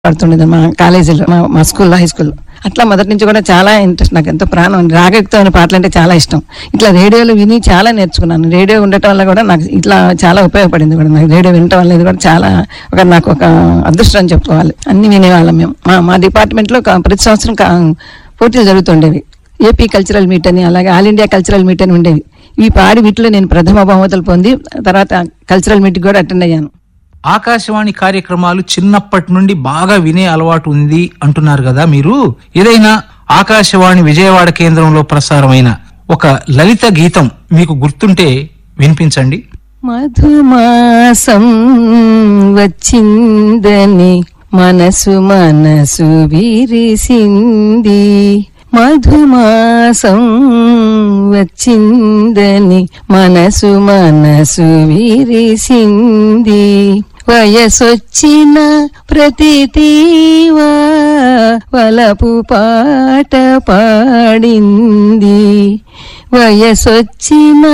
పడుతుండేది మా కాలేజీలో మా మా స్కూల్లో హై స్కూల్లో అట్లా మొదటి నుంచి కూడా చాలా ఇంట్రెస్ట్ నాకు ఎంతో ప్రాణం రాగయుక్తమైన పాటలు అంటే చాలా ఇష్టం ఇట్లా రేడియోలో విని చాలా నేర్చుకున్నాను రేడియో ఉండటం వల్ల కూడా నాకు ఇట్లా చాలా ఉపయోగపడింది కూడా నాకు రేడియో వినటం వల్ల ఇది కూడా చాలా ఒక నాకు ఒక అదృష్టం అని చెప్పుకోవాలి అన్ని వినేవాళ్ళం మేము మా మా డిపార్ట్మెంట్లో ఒక ప్రతి సంవత్సరం కా- పోటీలు జరుగుతుండేవి ఏపీ కల్చరల్ మీట్ అని అలాగే ఆల్ ఇండియా కల్చరల్ మీట్ అని ఉండేవి ఈ పాడి వీటిలో నేను ప్రథమ బహుమతులు పొంది తర్వాత కల్చరల్ మీట్ కూడా అటెండ్ అయ్యాను ఆకాశవాణి కార్యక్రమాలు చిన్నప్పటి నుండి బాగా వినే అలవాటు ఉంది అంటున్నారు కదా మీరు ఏదైనా ఆకాశవాణి విజయవాడ కేంద్రంలో ప్రసారమైన ఒక లలిత గీతం మీకు గుర్తుంటే వినిపించండి మధుమాసం వచ్చిందని మనసు మనసు విరిసింది మధుమాసం వచ్చిందని మనసు మనసు విరిసింది వయసొచ్చిన ప్రతి తీవా వలపు పాట పాడింది వయసొచ్చిన